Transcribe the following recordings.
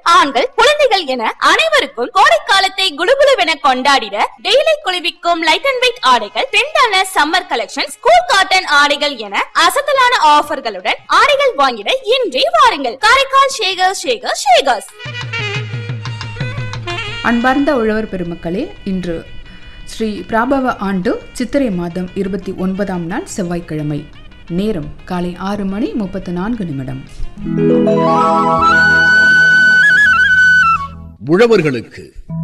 ஆண்கள் குழந்தைகள் என அனைவருக்கும் கோடை காலத்தை குடுகுடுவென கொண்டாடிட டெய்லி குளிர்விக்கும் லைட் அண்ட் வெயிட் ஆடைகள் ட்ரெண்டான சம்மர் கலெக்ஷன் ஸ்கூல் காட்டன் ஆடைகள் என அசத்தலான ஆஃபர்களுடன் ஆடைகள் வாங்கிட இன்றே வாருங்கள் காரைக்கால் ஷேகர் ஷேகர் ஷேகர்ஸ் அன்பார்ந்த உழவர் பெருமக்களே இன்று ஸ்ரீ பிராபவ ஆண்டு சித்திரை மாதம் இருபத்தி ஒன்பதாம் நாள் செவ்வாய்க்கிழமை நேரம் காலை ஆறு மணி முப்பத்து நான்கு நிமிடம் உழவர்களுக்கு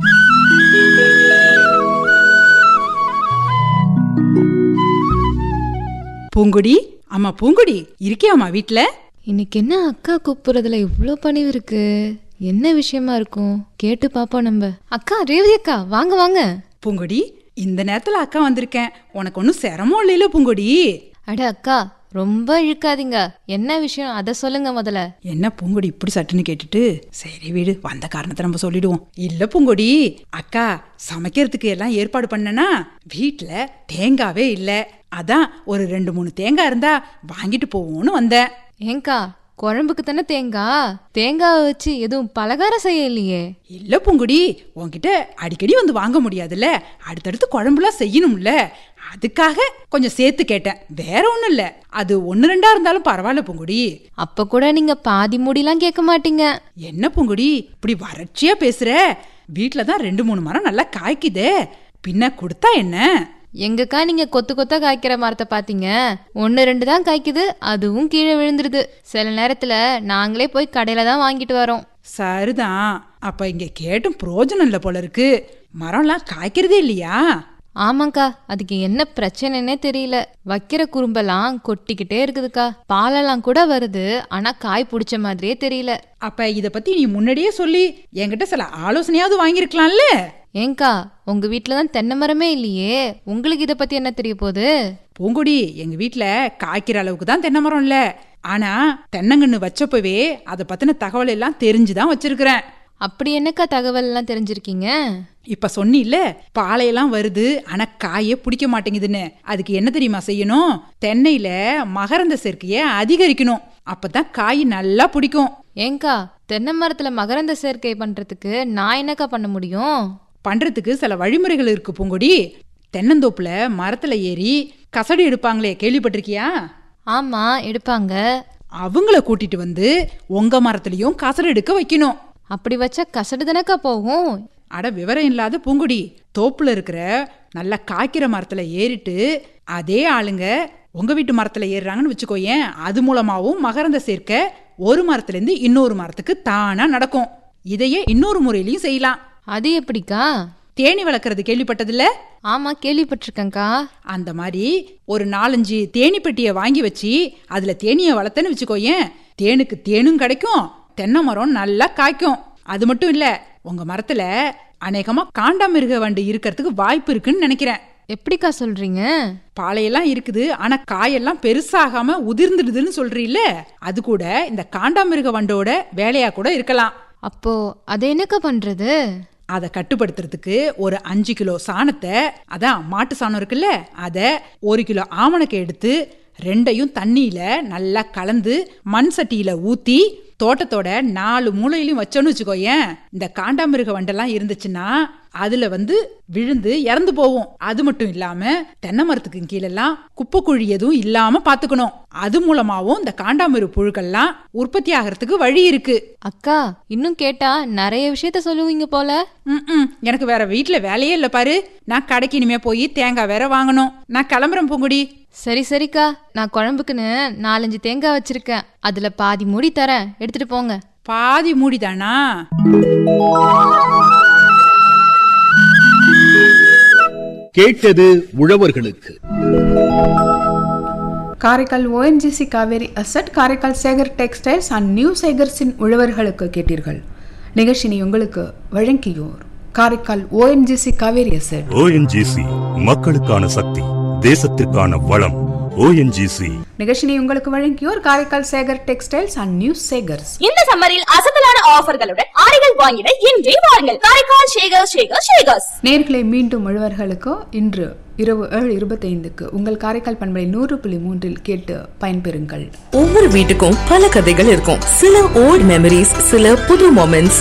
பூங்குடி அம்மா பூங்குடி இருக்கியாம்மா வீட்ல இன்னைக்கு என்ன அக்கா கூப்பிடுறதுல இவ்ளோ பணிவு இருக்கு என்ன விஷயமா இருக்கும் கேட்டு பாப்போம் நம்ம அக்கா ரேவதி அக்கா வாங்க வாங்க பூங்குடி இந்த நேரத்துல அக்கா வந்திருக்கேன் உனக்கு ஒன்றும் சிரமம் இல்லையில பூங்குடி அட அக்கா ரொம்ப இழுக்காதீங்க என்ன விஷயம் அதை சொல்லுங்க முதல்ல என்ன பூங்குடி இப்படி சட்டுன்னு கேட்டுட்டு சரி வீடு வந்த காரணத்தை நம்ம சொல்லிடுவோம் இல்ல பூங்குடி அக்கா சமைக்கிறதுக்கு எல்லாம் ஏற்பாடு பண்ணனா வீட்ல தேங்காவே இல்ல அதான் ஒரு ரெண்டு மூணு தேங்காய் இருந்தா வாங்கிட்டு போவோம்னு வந்தேன் ஏங்கா குழம்புக்கு தானே தேங்காய் தேங்காவை வச்சு எதுவும் பலகாரம் செய்ய இல்லையே இல்ல பூங்குடி உன்கிட்ட அடிக்கடி வந்து வாங்க முடியாதுல்ல அடுத்தடுத்து குழம்புலாம் செய்யணும்ல அதுக்காக கொஞ்சம் சேர்த்து கேட்டேன் வேற ஒண்ணும் இல்ல அது ஒன்னு ரெண்டா இருந்தாலும் பரவாயில்ல பூங்குடி அப்ப கூட நீங்க பாதி மூடிலாம் கேட்க மாட்டீங்க என்ன பூங்குடி இப்படி வறட்சியா பேசுற வீட்ல தான் ரெண்டு மூணு மரம் நல்லா காய்க்குதே பின்ன கொடுத்தா என்ன எங்கக்கா நீங்க கொத்து கொத்தா காய்க்கிற மரத்தை பாத்தீங்க ஒன்னு ரெண்டு தான் காய்க்குது அதுவும் கீழே விழுந்துருது சில நேரத்துல நாங்களே போய் கடையில தான் வாங்கிட்டு வரோம் சரிதான் அப்ப இங்க கேட்டும் பிரயோஜனம் இல்ல போல இருக்கு மரம்லாம் காய்க்கிறதே இல்லையா ஆமாக்கா அதுக்கு என்ன பிரச்சனைன்னே தெரியல வைக்கிற குறும்பெல்லாம் கொட்டிக்கிட்டே இருக்குதுக்கா பாலெல்லாம் கூட வருது ஆனா காய் பிடிச்ச மாதிரியே தெரியல அப்ப இத பத்தி நீ முன்னாடியே சொல்லி என்கிட்ட சில ஆலோசனையாவது வாங்கியிருக்கலாம்ல ஏங்கா உங்க வீட்ல தான் தென்னை மரமே இல்லையே உங்களுக்கு இத பத்தி என்ன தெரிய போகுது பூங்குடி எங்க வீட்ல காய்க்கிற அளவுக்கு தான் தென்னை மரம் இல்ல ஆனா தென்னங்கன்னு வச்சப்பவே அதை பத்தின தகவல் எல்லாம் தெரிஞ்சுதான் வச்சிருக்கிறேன் அப்படி என்னக்கா தகவல் எல்லாம் தெரிஞ்சிருக்கீங்க இப்ப சொன்னில்ல பாலையெல்லாம் வருது ஆனா காயே பிடிக்க மாட்டேங்குதுன்னு அதுக்கு என்ன தெரியுமா செய்யணும் தென்னையில மகரந்த சேர்க்கைய அதிகரிக்கணும் அப்பதான் காய் நல்லா பிடிக்கும் ஏங்கா தென்னை மரத்துல மகரந்த சேர்க்கை பண்றதுக்கு நான் என்னக்கா பண்ண முடியும் பண்றதுக்கு சில வழிமுறைகள் இருக்கு பூங்குடி தென்னந்தோப்புல மரத்துல ஏறி கசடு எடுப்பாங்களே கேள்விப்பட்டிருக்கியா ஆமா எடுப்பாங்க அவங்கள கூட்டிட்டு வந்து உங்க மரத்துலயும் கசடு எடுக்க வைக்கணும் அப்படி வச்சா கசடு தானக்கா போகும் அட விவரம் இல்லாத பூங்குடி தோப்புல இருக்கிற நல்ல காய்க்கிற மரத்துல ஏறிட்டு அதே ஆளுங்க உங்க வீட்டு மரத்துல ஏறுறாங்கன்னு வச்சுக்கோயேன் அது மூலமாவும் மகரந்த சேர்க்க ஒரு மரத்துல இருந்து இன்னொரு மரத்துக்கு தானா நடக்கும் இதையே இன்னொரு முறையிலையும் செய்யலாம் அது எப்படிக்கா தேனி வளர்க்கறது கேள்விப்பட்டதில்ல ஆமா கேள்விப்பட்டிருக்கேன்க்கா அந்த மாதிரி ஒரு நாலஞ்சு தேனி பெட்டியை வாங்கி வச்சு அதுல தேனியை வளர்த்தேன்னு வச்சுக்கோயேன் தேனுக்கு தேனும் கிடைக்கும் தென்னை மரம் நல்லா காய்க்கும் அது மட்டும் இல்ல உங்க மரத்துல அநேகமா காண்டாமிருக வண்டு இருக்கிறதுக்கு வாய்ப்பு இருக்குன்னு நினைக்கிறேன் எப்படிக்கா சொல்றீங்க பாலையெல்லாம் இருக்குது ஆனா காயெல்லாம் பெருசாகாம உதிர்ந்துடுதுன்னு சொல்றீல்ல அது கூட இந்த காண்டாமிருக வண்டோட வேலையா கூட இருக்கலாம் அப்போ அதை என்னக்கா பண்றது அதை கட்டுப்படுத்துறதுக்கு ஒரு அஞ்சு கிலோ சாணத்தை அதான் மாட்டு சாணம் இருக்குல்ல அதை ஒரு கிலோ ஆமணக்கை எடுத்து ரெண்டையும் தண்ணியில நல்லா கலந்து மண் சட்டியில ஊத்தி தோட்டத்தோட நாலு மூலையிலும் வச்சோன்னு வச்சுக்கோயேன் இந்த காண்டாமிருக வண்டெல்லாம் இருந்துச்சுன்னா அதுல வந்து விழுந்து இறந்து போகும் அது மட்டும் இல்லாம தென்னை மரத்துக்கு கீழெல்லாம் குப்பை குழி எதுவும் இல்லாம பாத்துக்கணும் அது மூலமாவும் இந்த காண்டாமிரு புழுக்கள்லாம் உற்பத்தி ஆகிறதுக்கு வழி இருக்கு அக்கா இன்னும் கேட்டா நிறைய விஷயத்த சொல்லுவீங்க போல ம்ம். எனக்கு வேற வீட்ல வேலையே இல்ல பாரு நான் கடைக்கு இனிமே போய் தேங்காய் வேற வாங்கணும் நான் கிளம்புறேன் பூங்குடி சரி சரிக்கா நான் குழம்புக்குன்னு நாலஞ்சு தேங்காய் வச்சிருக்கேன் அதுல பாதி மூடி தரேன் எடுத்துட்டு போங்க பாதி மூடிதானா கேட்டது உழவர்களுக்கு Karaikal ONGC Cauvery asset Karaikal Sekar textiles and new சேகர்ஸின் உழவர்களுக்கு கேட்டீர்கள் நிகழ்ச்சினை உங்களுக்கு வழங்கியோர் Karaikal ONGC Cauvery asset ONGC மக்களுக்கான சக்தி தேசத்திற்கான வளம் ஓஎன்ஜிசி நிகழ்ச்சினை உங்களுக்கு வழங்கியோர் Karaikal Sekar textiles and new Sekars இந்த சம்மரில் அசத்தலான ஆஃபர்களுடன் ஆடைகள் வாங்கிட இன்றே வாருங்கள் காரைக்கால் ஷேகர் ஷேகர் ஷேகர்ஸ் நேர்களை மீண்டும் உழவர்களுக்கு இன்று இரவு ஏழு இருபத்தைந்துக்கு உங்கள் காரைக்கால் பண்பலை நூறு புள்ளி மூன்றில் கேட்டு பயன்பெறுங்கள் ஒவ்வொரு வீட்டுக்கும் பல கதைகள் இருக்கும் சில ஓல்ட் மெமரிஸ் சில புது மொமெண்ட்ஸ்